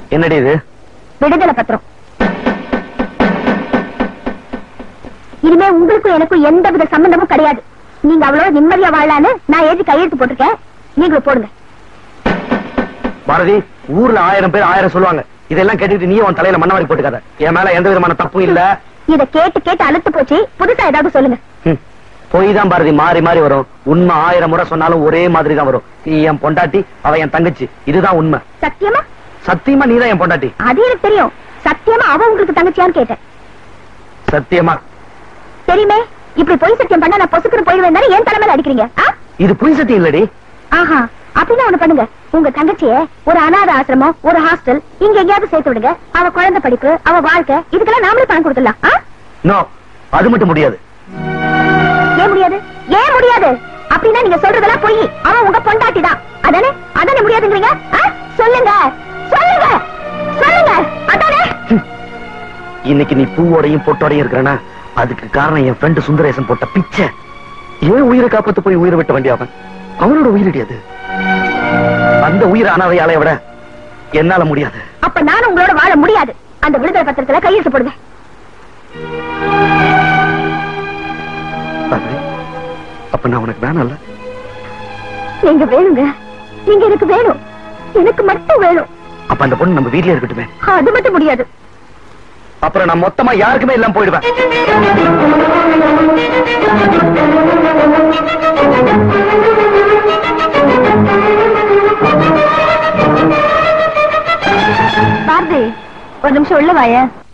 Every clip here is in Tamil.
என்னடி இது விடுதலை பத்திரம் இனிமே உங்களுக்கும் எனக்கும் எந்த வித சம்பந்தமும் கிடையாது நீங்க அவ்வளவு நிம்மதியா வாழலான்னு நான் எழுதி கையெழுத்து போட்டிருக்கேன் நீங்களும் போடுங்க பாரதி ஊர்ல ஆயிரம் பேர் ஆயிரம் சொல்லுவாங்க இதெல்லாம் கேட்டுட்டு நீ உன் தலையில மண்ணவாரி போட்டுக்காத என் மேல எந்த விதமான தப்பும் இல்ல இத கேட்டு கேட்டு அழுத்து போச்சு புதுசா ஏதாவது சொல்லுங்க ஹம். பொய் தான் பாரதி மாறி மாறி வரும் உண்மை ஆயிரம் முறை சொன்னாலும் ஒரே மாதிரி தான் வரும் நீ என் பொண்டாட்டி அவ என் தங்கச்சி இதுதான் உண்மை சத்தியமா சத்தியமா நீ தான் என் பொண்டாட்டி அது எனக்கு தெரியும் சத்தியமா அவ உங்களுக்கு தங்கச்சியான்னு கேட்டேன் சத்தியமா தெரியுமே இப்படி பொய் சத்தியம் பண்ணா நான் பொசுக்குன்னு போயிடுவேன் தானே என் தலைமையில அடிக்கிறீங்க ஆ? இது பொய் சத்தியம் இல்லடி ஆஹா அப்படின்னா ஒண்ணு பண்ணுங்க உங்க தங்கச்சிய ஒரு அனாதை ஆசிரமம் ஒரு ஹாஸ்டல் இங்க எங்கேயாவது சேர்த்து விடுங்க அவ குழந்தை படிப்பு அவ வாழ்க்கை இதுக்கெல்லாம் நாமளே பணம் கொடுத்துடலாம் ஆ? நோ அது மட்டும் முடியாது ஏன் முடியாது ஏன் முடியாது அப்படின்னா நீங்க சொல்றதெல்லாம் பொய் அவன் உங்க பொண்டாட்டி தான் அதானே அதானே முடியாதுங்கிறீங்க ஆ? சொல்லுங்க சொல்லுங்க சொல்லுங்க அதானே இன்னைக்கு நீ பூவோடையும் பொட்டோடையும் இருக்கிறனா அதுக்கு காரணம் என் ஃப்ரெண்டு சுந்தரேசன் போட்ட பிச்சை ஏன் உயிரை காப்பாத்து போய் உயிரை விட்ட வேண்டிய அவன் அவனோட உயிரடி அது அந்த உயிர் அனாதையாலைய விட என்னால முடியாது அப்ப நானும் உங்களோட வாழ முடியாது அந்த விடுதலை பத்திரத்துல கையெழுத்து போடுங்க பாரதி, அப்ப நான் உனக்கு வேணாம்ல நீங்க வேணுங்க நீங்க எனக்கு வேணும் எனக்கு மட்டும் வேணும் அப்ப அந்த பொண்ணு நம்ம வீட்லயே இருக்கட்டுமே அது மட்டும் முடியாது அப்புறம் நான் மொத்தமா யாருக்குமே இல்லாம போயிடுவேன் பாரதி ஒரு நிமிஷம் உள்ள வாய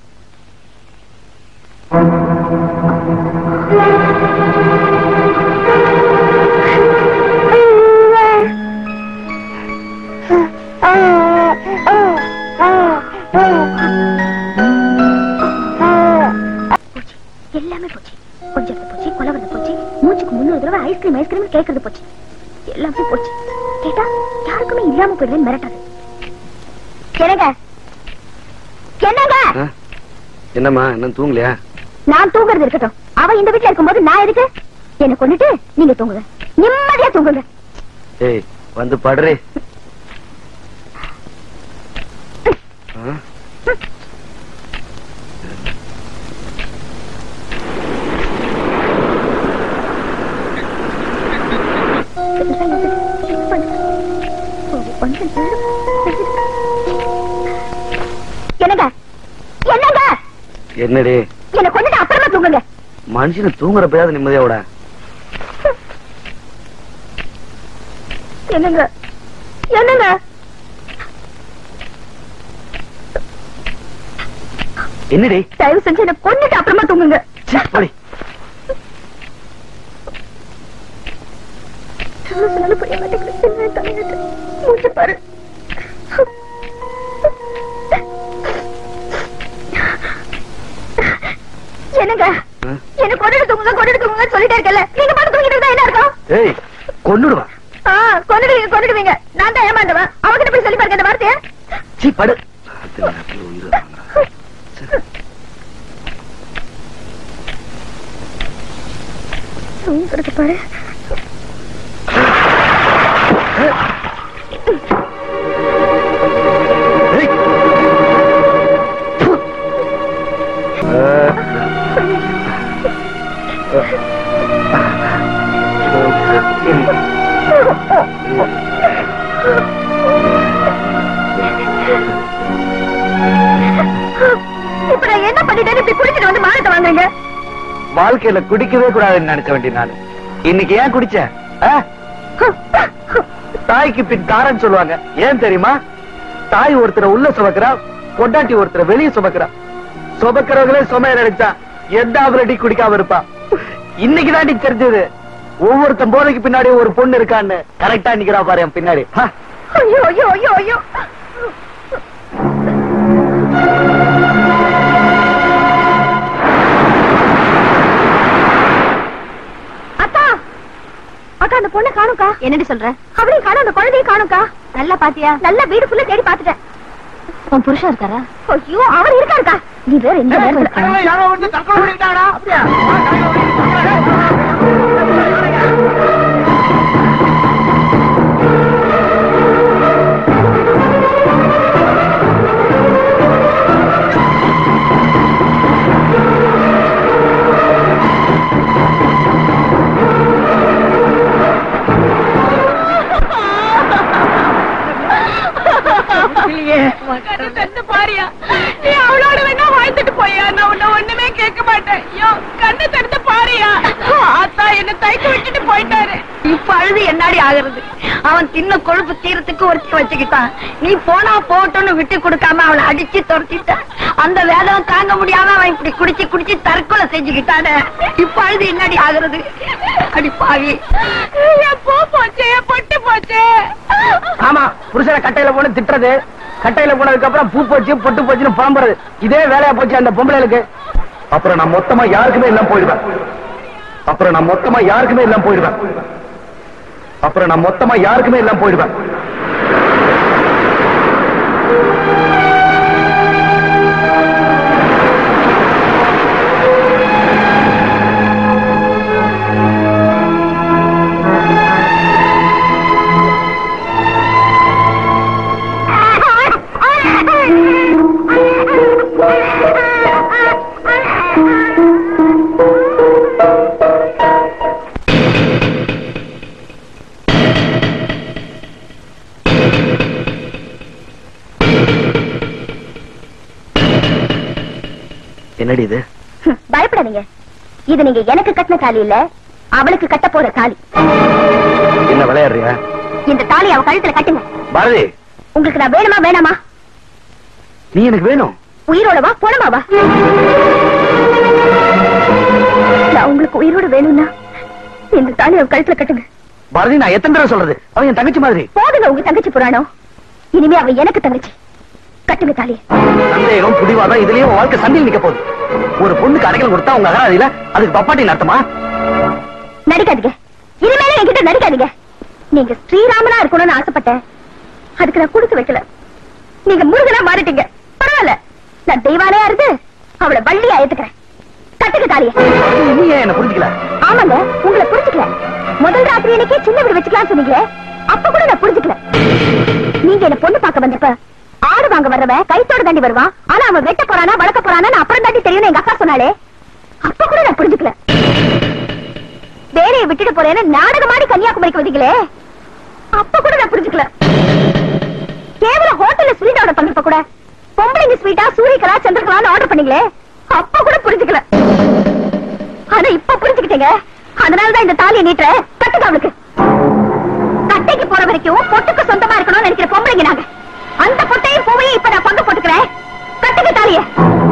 எல்லாமே போச்சு கொஞ்சம் போச்சு கொலவரது போச்சு மூச்சுக்கு முன்னூறு தடவை ஐஸ்கிரீம் ஐஸ்கிரீம் கேட்கறது போச்சு எல்லாமே போச்சு கேட்டா யாருக்குமே இல்லாம போயிடுவேன் மிரட்டாது என்னங்க என்னங்க ஆ? என்னம்மா என்ன தூங்கலையா நான் தூங்குறது இருக்கட்டும் அவ இந்த வீட்டுல இருக்கும்போது நான் எதுக்கு என்ன கொண்டுட்டு நீங்க தூங்குங்க நிம்மதியா தூங்குங்க ஏய் வந்து படுறே ஆ? என்னங்க என்னங்க என்னடி என்ன கொண்டுட்டு அப்புறமா தூங்குங்க மனுஷனை தூங்குறப்பயாவது நிம்மதியா விட என்னங்க என்னங்க என்னடி தயவு செஞ்சு என்ன கொண்டுட்டு அப்புறமா தூங்குங்க சீ, போடி. எவ்வளவு சொன்னாலும் புரிய மாட்டேங்குது. என்ன தலையெழுத்து? மூச்சு பாரு. என்னங்க ஆ? என்ன கொண்டுட்டு தூங்குங்க கொண்டுட்டு தூங்குங்க சொல்லிட்டே இருக்கல நீங்க பாட்டு தூங்கிட்டு இருந்தா என்ன இருக்கும் ஏய் கொன்னுடுவான் ஆ, கொன்னுடுவீங்க கொன்னுடுவீங்க நான் தான் ஏமாந்தவன் அவகிட்ட போய் சொல்லி பாருங்க இந்த வார்த்தைய சீ படு அது நேரத்துல உயிரை வாங்குறா. சரி. தூங்குறது பாரு ஏய். ஆ. இப்ப நான் என்ன பண்ணிட்டேன்னு இப்படி குடிச்சிட்டு வந்து மானத்தை வாங்குறீங்க வாழ்க்கையில குடிக்கவே கூடாதுன்னு நினைச்ச வேண்டிய நாள் இன்னைக்கு ஏன் குடிச்சேன் ஆ? தாய்க்கு பின் தாரன்னு சொல்லுவாங்க ஏன் தெரியுமா தாய் ஒருத்தரை உள்ள சுமக்கிறா பொண்டாட்டி ஒருத்தரை வெளியே சுமக்கிறா சுமக்கிறவங்களே சுமைய நினைச்சா எந்த அவரடி குடிக்காம இருப்பா இன்னைக்கு தாண்டி தெரிஞ்சது ஒவ்வொருத்தன் போதைக்கு பின்னாடி ஒரு பொண்ணு இருக்கான்னு கரெக்டா நிக்கிறா பாரு என் பின்னாடி ஹா. ஐயோ ஐயோ ஐயோ ஐயோ அக்கா அக்கா அந்த பொண்ணை காணும்க்கா என்னடி சொல்ற அவளையும் காணும் அந்த குழந்தையும் காணும்க்கா நல்லா பாத்தியா நல்லா வீடு ஃபுல்லா தேடி பாத்துட்டேன் உன் புருஷன் இருக்காரா ஐயோ அவர் இருக்காருக்கா நீ வேற எந்த நேரம் இருக்கா கேட்க மாட்டேன் ஐயோ கண்ணை திறந்து பாரியா அத்தா என்ன தைக்க விட்டுட்டு போயிட்டாரு இப்ப அழுது என்னாடி ஆகுறது அவன் தின்ன கொழுப்பு தீரத்துக்கு ஒருத்தி வச்சுக்கிட்டான் நீ போனா போட்டோன்னு விட்டு கொடுக்காம அவனை அடிச்சு துரத்திட்ட அந்த வேதம் தாங்க முடியாம அவன் இப்படி குடிச்சு குடிச்சு தற்கொலை செஞ்சுக்கிட்டானே இப்ப அழுது என்னடி ஆகுறது அடி பாவி என் பூ போச்சு என் பொட்டு போச்சு ஆமா புருஷனை கட்டையில போன திட்டுறது கட்டையில போனதுக்கு அப்புறம் பூ போச்சு பொட்டு போச்சுன்னு புலம்புறது இதே வேலையா போச்சு அந்த பொம்பளைகளுக்கு அப்புறம் நான் மொத்தமா யாருக்குமே எல்லாம் போயிடுவேன் அப்புறம் நான் மொத்தமா யாருக்குமே எல்லாம் போயிடுவேன் அப்புறம் நான் மொத்தமா யாருக்குமே எல்லாம் போயிடுவேன் என்னடி இது பயப்படாதீங்க இது நீங்க எனக்கு கட்டின தாலி இல்ல அவளுக்கு கட்ட போற தாலி என்ன விளையாடுறியா இந்த தாலி அவ கழுத்துல கட்டுங்க பாரதி உங்களுக்கு நான் வேணுமா வேணாமா நீ எனக்கு வேணும் உயிரோடவா போனமாவா நான் உங்களுக்கு உயிரோட வேணும்னா இந்த தாலி அவ கழுத்துல கட்டுங்க பாரதி நான் எத்தனை தடவை சொல்றது அவன் என் தங்கச்சி மாதிரி போதுங்க உங்க தங்கச்சி புராணம் இனிமே அவ எனக்கு தங்கச்சி கட்டுங்க தாலிய சந்தேகம் புடிவாதம் இதுலயும் உன் வாழ்க்கை சண்டையில் நிக்க போகுது ஒரு பொண்ணுக்கு அடைக்கல் கொடுத்தா உங்க அகராதியில அதுக்கு பப்பாட்டி நடத்துமா நடிக்காதீங்க இனிமேல என்கிட்ட நடிக்காதீங்க நீங்க ஸ்ரீராமனா இருக்கணும்னு ஆசைப்பட்டேன் அதுக்கு நான் கொடுத்து வைக்கல நீங்க முருகனா மாறிட்டீங்க பரவாயில்ல நான் தெய்வானையா இருந்து அவளை வள்ளியா ஏத்துக்கிறேன் கட்டுங்க தாலிய நீ ஏன் என்ன புரிஞ்சுக்கல ஆமாங்க உங்களை புரிஞ்சுக்கல முதல் ராத்திரி அன்னைக்கே சின்ன வீடு வச்சுக்கலாம் சொன்னீங்களே அப்ப கூட நான் புரிஞ்சுக்கல நீங்க என்ன பொண்ணு பார்க்க வந்தப்ப ஆடு வாங்க வர்றவன் கைத்தோட தாண்டி வருவான் ஆனா அவன் வெட்ட போறானா வளர்க்க போறானா அப்புறம் தாண்டி தெரியும் எங்க அக்கா சொன்னாலே அப்ப கூட நான் புரிஞ்சுக்கல வேலையை விட்டுட்டு போறேன்னு நாடகமாடி கன்னியாகுமரிக்கு வந்தீங்களே அப்ப கூட நான் புரிஞ்சுக்கல கேவலம் ஹோட்டல்ல ஸ்வீட் ஆர்டர் பண்றப்ப கூட பொம்பளைங்க ஸ்வீட்டா சூரியகலா சந்திரகலான்னு ஆர்டர் பண்ணீங்களே அப்ப கூட புரிஞ்சுக்கல ஆனா இப்ப புரிஞ்சுக்கிட்டீங்க அதனாலதான் இந்த தாலியை நீட்டுற கட்டுங்க அவளுக்கு கட்டைக்கு போற வரைக்கும் பொட்டுக்கு சொந்தமா இருக்கணும்னு நினைக்கிற பொம்பளைங்க நாங்க அந்த பொட்டையும் பூவையும் இப்ப நான் பங்கு போட்டுக்கிறேன் கட்டுங்க தாலிய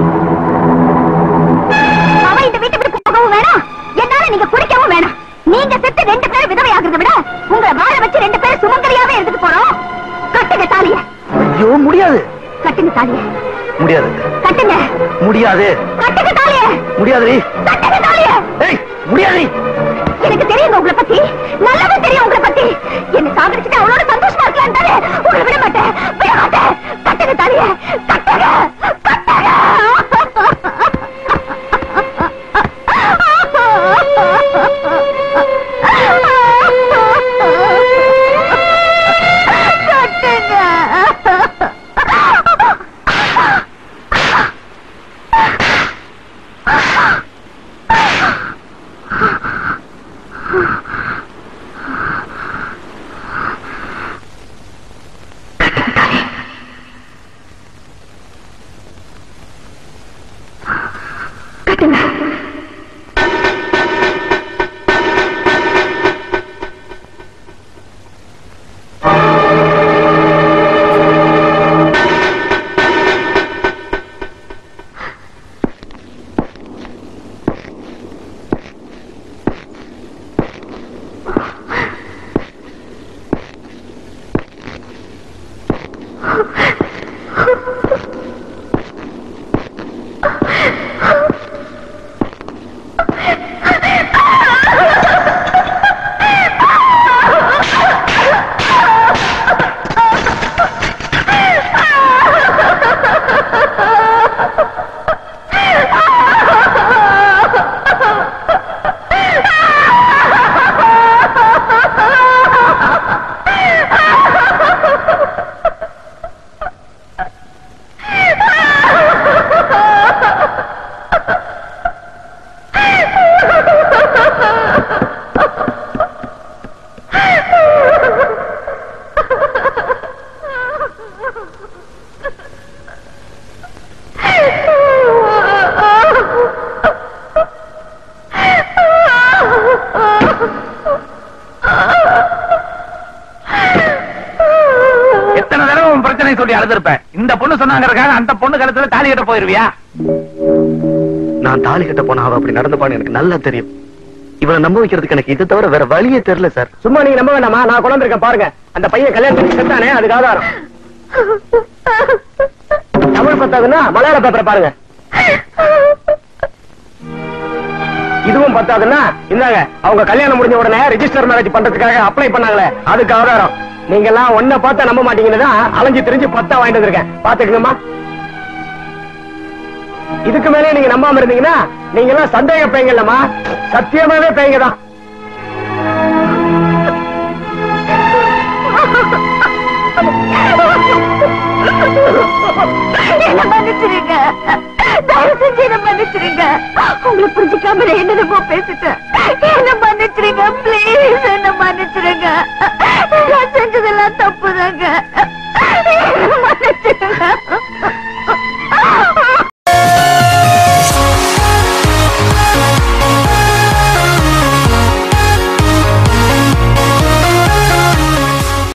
அவ இந்த வீட்டை விட்டு போகவும் வேணாம் என்னால நீங்க குடிக்கவும் வேணாம் நீங்க செத்து ரெண்டு பேரும் விதவை ஆகுறத விட உங்களை வாழ வச்சு ரெண்டு பேரும் சுமங்கலியாவே இருந்துட்டு போறோம் கட்டுங்க தாலிய ஐயோ முடியாது கட்டுங்க தாலிய முடியாது கட்டுங்க முடியாது கட்டுங்க தாலிய முடியாது கட்டுங்க தாலிய ஏய் முடியாது எனக்கு தெரியுங்க உங்களை பத்தி நல்லாவே தெரியும் உங்களை பத்தி என்ன சாகடிச்சுட்டு அவளோட சந்தோஷமா இருக்கலாம் தானே உங்களை விட மாட்டேன் விட மாட்டேன் கட்டுங்க தாலிய கட்டுங்க இருந்திருப்ப இந்த பொண்ணு சொன்னாங்கறதுக்காக அந்த பொண்ணு கழுத்துல தாலி கட்ட போயிருவியா நான் தாலி கட்ட போனா அவ அப்படி நடந்துப்பான்னு எனக்கு நல்லா தெரியும் இவளை நம்ப வைக்கிறதுக்கு எனக்கு இதை தவிர வேற வழியே தெரியல சார் சும்மா நீங்க நம்ப வேண்டாமா நான் கொண்டு வந்திருக்கேன் பாருங்க அந்த பையன் கல்யாணத்துக்கு செத்தானே அதுக்கு ஆதாரம் தமிழ் பத்தாதுன்னா மலையாள பேப்பரை பாருங்க இதுவும் பத்தாதுன்னா இந்தாங்க அவங்க கல்யாணம் முடிஞ்ச உடனே ரெஜிஸ்டர் மேரேஜ் பண்றதுக்காக அப்ளை பண்ணாங்களே அதுக்கு ஆதாரம் நீங்க எல்லாம் ஒன்ன பார்த்தா நம்ப மாட்டீங்கன்னு தான் அலைஞ்சு தெரிஞ்சு பத்தா வாங்கிட்டு வந்திருக்கேன் பாத்துக்கணுமா இதுக்கு மேலே நீங்க நம்பாம இருந்தீங்கன்னா நீங்க எல்லாம் சந்தேக பையங்க இல்லம்மா சத்தியமாவே பையங்க தான் என்ன மன்னிச்சிருங்க தயவு செஞ்சு என்ன மன்னிச்சிருங்க உங்களை புரிஞ்சுக்காம நான் என்னென்னமோ பேசிட்டேன்